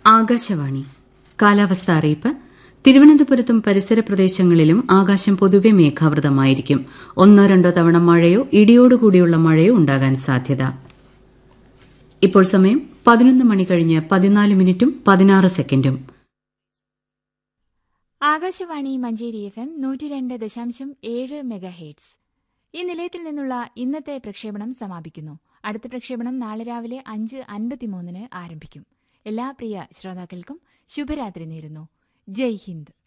ആകാശവാണി കാലാവസ്ഥ അറിയിപ്പ് തിരുവനന്തപുരത്തും പരിസര പ്രദേശങ്ങളിലും ആകാശം പൊതുവെ മേഘാവൃതമായിരിക്കും ഒന്നോ രണ്ടോ തവണ മഴയോ ഇടിയോടുകൂടിയുള്ള മഴയോ ഉണ്ടാകാൻ സാധ്യത ഇപ്പോൾ സമയം പതിനൊന്ന് മണി കഴിഞ്ഞ് പതിനാല് മിനിറ്റും പതിനാറ് സെക്കൻഡും ആകാശവാണി മഞ്ചേരി എഫ് എം നൂറ്റി രണ്ട് ദശാംശം ഏഴ് മെഗാ ഹേറ്റ്സ് ഈ നിലയത്തിൽ നിന്നുള്ള ഇന്നത്തെ പ്രക്ഷേപണം സമാപിക്കുന്നു അടുത്ത പ്രക്ഷേപണം നാളെ രാവിലെ അഞ്ച് അൻപത്തിമൂന്നിന് ആരംഭിക്കും എല്ലാ പ്രിയ ശ്രോതാക്കൾക്കും ശുഭരാത്രി നേരുന്നു ജയ് ഹിന്ദ്